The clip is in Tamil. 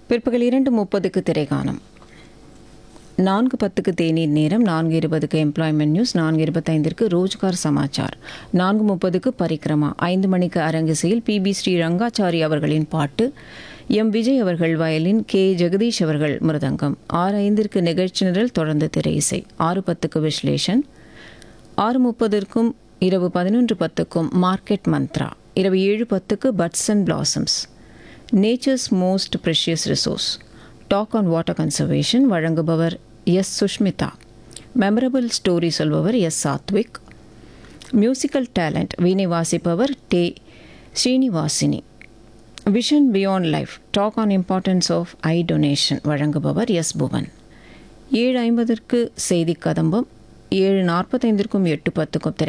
பிற்பகல் இரண்டு முப்பதுக்கு திரைகாணும் நான்கு பத்துக்கு தேநீர் நேரம் நான்கு இருபதுக்கு எம்ப்ளாய்மெண்ட் நியூஸ் நான்கு இருபத்தைந்திற்கு ரோஜ்கார் சமாச்சார் நான்கு முப்பதுக்கு பரிக்கிரமா ஐந்து மணிக்கு அரங்கிசையில் பி பி ஸ்ரீ ரங்காச்சாரி அவர்களின் பாட்டு எம் விஜய் அவர்கள் வயலின் கே ஜெகதீஷ் அவர்கள் மிருதங்கம் ஆறு ஐந்திற்கு நிகழ்ச்சி நிரல் தொடர்ந்து திரை இசை ஆறு பத்துக்கு விஸ்லேஷன் ஆறு முப்பதற்கும் இரவு பதினொன்று பத்துக்கும் மார்க்கெட் மந்த்ரா இரவு ஏழு பத்துக்கு buds and blossoms nature's most precious resource talk on water conservation வழங்குபவர் எஸ் சுஷ்மிதா மெமரபிள் ஸ்டோரி சொல்பவர் எஸ் சாத்விக் மியூசிக்கல் டேலண்ட் வீணை வாசிப்பவர் D Srinivasini vision beyond life talk on importance of eye donation வழங்குபவர் எஸ் புவன் ஏழு ஐம்பதற்கு செய்தி கதம்பம் ஏழு நாற்பத்தைந்திற்கும் எட்டு பத்துக்கும் திரை